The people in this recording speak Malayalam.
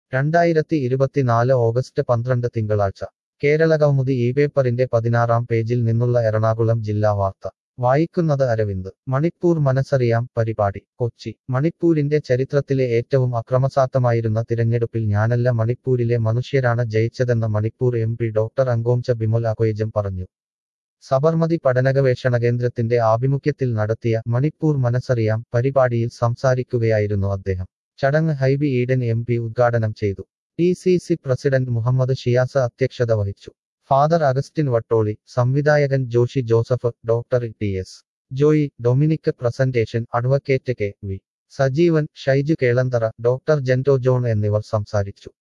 രണ്ടായിരത്തി ഇരുപത്തിനാല് ഓഗസ്റ്റ് പന്ത്രണ്ട് തിങ്കളാഴ്ച കേരള കൗമുദി ഈ പേപ്പറിന്റെ പതിനാറാം പേജിൽ നിന്നുള്ള എറണാകുളം ജില്ലാ വാർത്ത വായിക്കുന്നത് അരവിന്ദ് മണിപ്പൂർ മനസ്സറിയാം പരിപാടി കൊച്ചി മണിപ്പൂരിന്റെ ചരിത്രത്തിലെ ഏറ്റവും അക്രമസാത്തമായിരുന്ന തിരഞ്ഞെടുപ്പിൽ ഞാനല്ല മണിപ്പൂരിലെ മനുഷ്യരാണ് ജയിച്ചതെന്ന് Manipur M P doctor Angomcha Bimol Akoijam പറഞ്ഞു സബർമതി പഠനഗവേഷണ കേന്ദ്രത്തിന്റെ ആഭിമുഖ്യത്തിൽ നടത്തിയ മണിപ്പൂർ മനസ്സറിയാം പരിപാടിയിൽ സംസാരിക്കുകയായിരുന്നു അദ്ദേഹം ചടങ്ങ് ഹൈബി ഈഡൻ എം പി ഉദ്ഘാടനം ചെയ്തു T C C president Muhammad Shiyas അധ്യക്ഷത വഹിച്ചു ഫാദർ അഗസ്റ്റിൻ വട്ടോളി സംവിധായകൻ Joshy Joseph doctor T S Joy Dominic Presentation advocate K V Sajeevan Shaiju Kelanthara doctor Jento John എന്നിവർ സംസാരിച്ചു